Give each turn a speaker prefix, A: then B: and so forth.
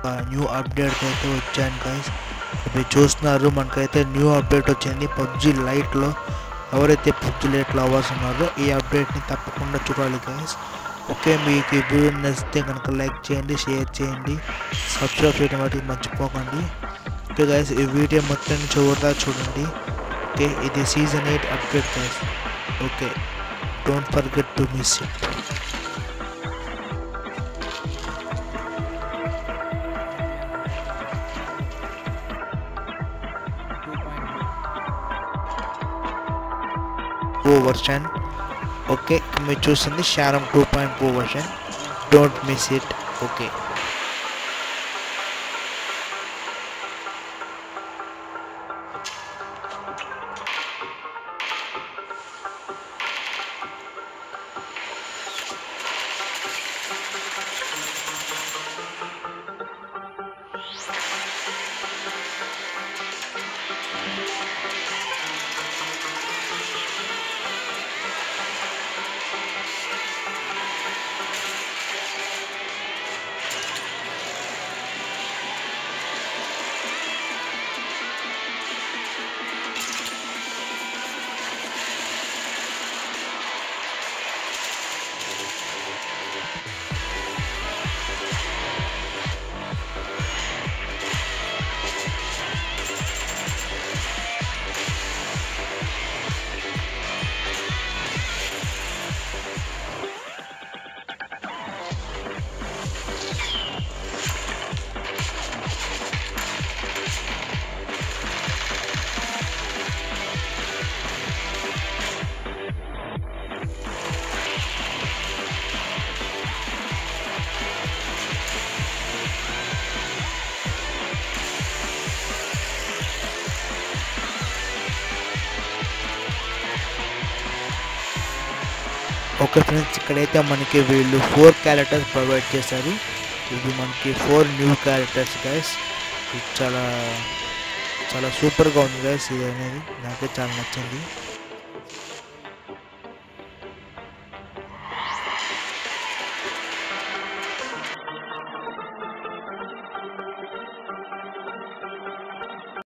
A: new update అయితే వచ్చాను guys మీరు చూస్తున్నారు మనకైతే న్యూ అప్డేట్ వచ్చింది పబ్జి లైట్లో ఎవరైతే పబ్జి లైట్లో అవర్స్ ఉన్నారో ఈ అప్డేట్ని తప్పకుండా చూడాలి గైస్ ఓకే మీకు ఈ వీడియో నచ్చితే కనుక లైక్ చేయండి షేర్ చేయండి సబ్స్క్రైబ్ చేయడం వాటికి మర్చిపోకండి ఓకే గైస్ ఈ వీడియో మొత్తం చివరిదా చూడండి ఓకే ఇది season eight update guys okay don't forget to miss it two version okay మీరు చూస్తుంది షారం two point two version don't miss it okay okay friends ఇక్కడైతే మనకి వీళ్ళు ఫోర్ క్యారెక్టర్స్ ప్రొవైడ్ చేశారు ఇది మనకి ఫోర్ న్యూ క్యారెక్టర్స్ గైస్ ఇది చాలా చాలా సూపర్గా ఉంది గైస్ ఇది అనేది నాకే చాలా నచ్చింది